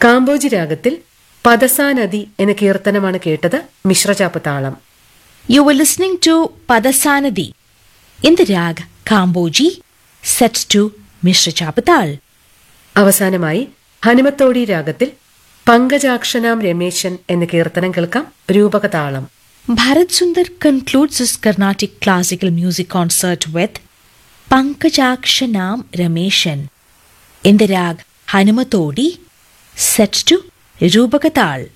കാമ്പോജി രാഗത്തിൽ പദസാ നദി എന്ന കീർത്തനമാണ് കേട്ടത് മിശ്രചാപ്പ് താളം You were listening to Padasanadi in the rag Kamboji, set to Mishra Chapatal. അവസാനമായി ഹനുമത്തോടി രാഗത്തിൽ പങ്കജാക്ഷനാം രമേശൻ എന്ന കീർത്തനം കേൾക്കാം രൂപകതാളം Bharat Sundar concludes his Carnatic classical music concert with Pankajakshanam Rameshan in the rag Hanumatodi, set to Rubakatal.